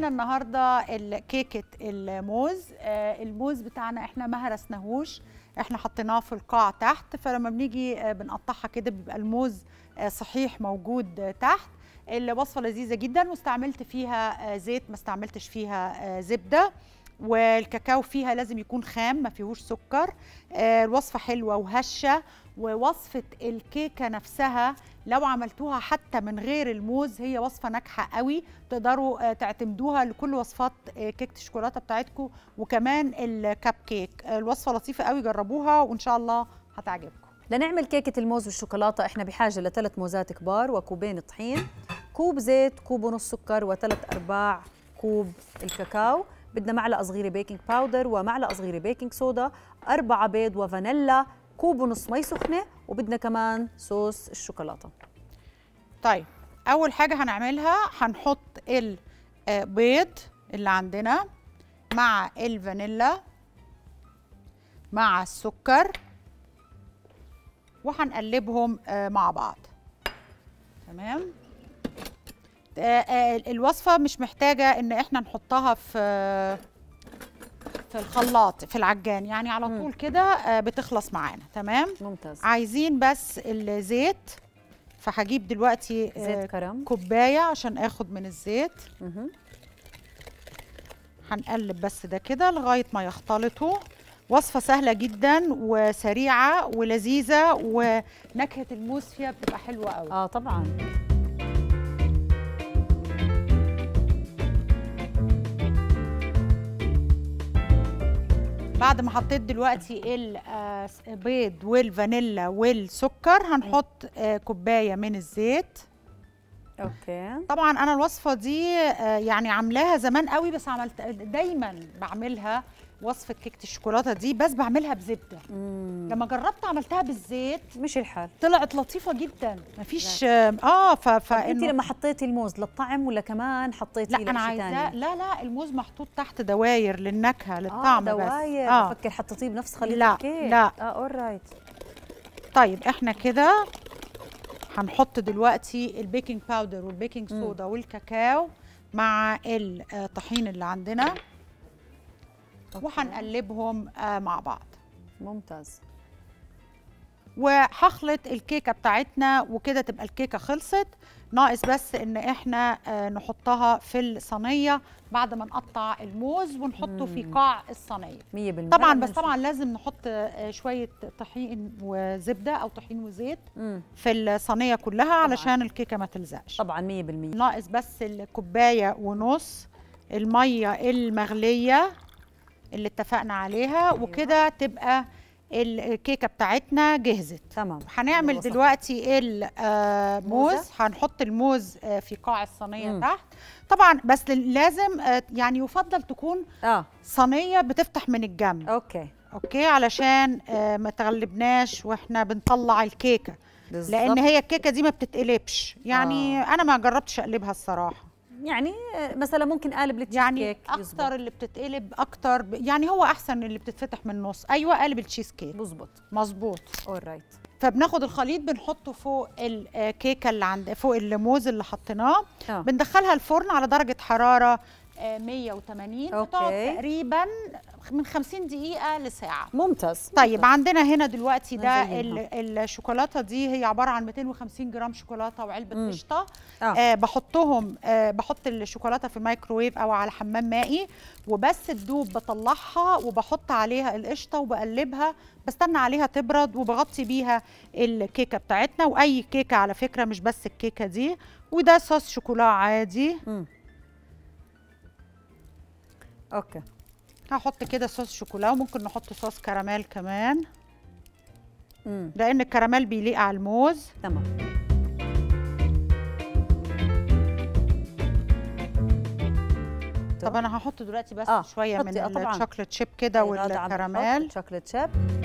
معانا النهارده ال- كيكه الموز آه، الموز بتاعنا احنا ما هرسناهوش احنا حطيناه في القاع تحت فلما بنيجي آه، بنقطعها كده بيبقى الموز آه، صحيح موجود آه، تحت الوصفه لذيذه جدا واستعملت فيها آه، زيت ما استعملتش فيها آه، زبده والكاكاو فيها لازم يكون خام ما فيهوش سكر آه، الوصفه حلوه وهشه ووصفه الكيكه نفسها لو عملتوها حتى من غير الموز هي وصفه ناجحه قوي تقدروا آه، تعتمدوها لكل وصفات آه، كيكه الشوكولاته بتاعتكم وكمان الكب كيك آه، الوصفه لطيفه قوي جربوها وان شاء الله هتعجبكم لنعمل كيكة الموز والشوكولاتة احنا بحاجة لثلاث موزات كبار وكوبين طحين كوب زيت كوب ونص سكر وثلاث أرباع كوب الكاكاو بدنا معلقة صغيرة بيكنج باودر ومعلقة صغيرة بيكنج صودا أربعة بيض وفانيلا كوب ونص مي سخنة وبدنا كمان صوص الشوكولاتة طيب اول حاجه هنعملها هنحط البيض اللي عندنا مع الفانيلا مع السكر وهنقلبهم آه، مع بعض تمام آه، آه، الوصفه مش محتاجه ان احنا نحطها في في الخلاط في العجان يعني على مم. طول كده آه، بتخلص معانا تمام ممتاز عايزين بس الزيت فهجيب دلوقتي آه، زيت كرم كوبايه عشان اخد من الزيت مهم. هنقلب بس ده كده لغايه ما يختلطوا وصفه سهله جدا وسريعه ولذيذه ونكهه الموز فيها بتبقى حلوه قوي اه طبعا بعد ما حطيت دلوقتي البيض والفانيلا والسكر هنحط آه، كوبايه من الزيت اوكي طبعا انا الوصفه دي آه، يعني عاملاها زمان قوي بس عملت دايما بعملها وصفه كيكه الشوكولاته دي بس بعملها بزبده مم. لما جربت عملتها بالزيت مش الحال طلعت لطيفه جدا مفيش اه ف انت فانه لما حطيتي الموز للطعم ولا كمان حطيتي لا انا لإشي عايزاه تاني؟ لا لا الموز محطوط تحت دواير للنكهه للطعم اه بس دواير اه بفكر حطيتيه بنفس خليط لا، الكيك لا. اه اورايت طيب احنا كده هنحط دلوقتي البيكنج باودر والبيكنج مم. صودا والكاكاو مع الطحين اللي عندنا وهنقلبهم آه، مع بعض ممتاز وهخلط الكيكه بتاعتنا وكده تبقى الكيكه خلصت ناقص بس ان احنا آه، نحطها في الصينيه بعد ما نقطع الموز ونحطه في مم. قاع الصينيه 100% طبعا بس منشف. طبعا لازم نحط آه، شويه طحين وزبده او طحين وزيت مم. في الصينيه كلها علشان الكيكه ما تلزقش طبعا 100% ناقص بس الكوبايه ونص الميه المغليه اللي اتفقنا عليها أيوة. وكده تبقى الكيكه بتاعتنا جهزت تمام هنعمل الوصفة. دلوقتي الموز موزة. هنحط الموز آه، في قاع الصينيه مم. تحت طبعا بس لازم آه، يعني يفضل تكون اه صينيه بتفتح من الجنب اوكي اوكي علشان آه، ما تغلبناش واحنا بنطلع الكيكه بالضبط لان هي الكيكه دي ما بتتقلبش يعني آه. انا ما جربتش اقلبها الصراحه يعني آه، مثلا ممكن قالب التشيز يعني كيك اكتر يزبط. اللي بتتقلب اكتر ب... يعني هو احسن اللي بتتفتح من النص ايوه قالب التشيز كيك بزبط مظبوط اورايت فبناخد الخليط بنحطه فوق الكيكه اللي عند فوق الموز اللي حطيناه اه بندخلها الفرن على درجه حراره آه، 180 بتقعد أوكي. تقريبا من 50 دقيقه لساعه ممتاز طيب ممتاز. عندنا هنا دلوقتي ده نزينها. ال- الشوكولاته دي هي عباره عن 250 جرام شوكولاته وعلبه مم. قشطه آه. آه بحطهم آه بحط الشوكولاته في الميكروويف او على حمام مائي وبس تدوب بطلعها وبحط عليها القشطه وبقلبها بستنى عليها تبرد وبغطي بيها الكيكه بتاعتنا واي كيكه على فكره مش بس الكيكه دي وده صوص شوكولا عادي مم. اوكي هحط كده صوص شوكولا وممكن نحط صوص كراميل كمان امم لان الكراميل بيليق على الموز تمام طب انا هحط دلوقتي بس آه، شويه من حطي، آه، طبعاً. الشوكليت شيب كده هي غادة عم بتحط والكراميل شوكليت شيب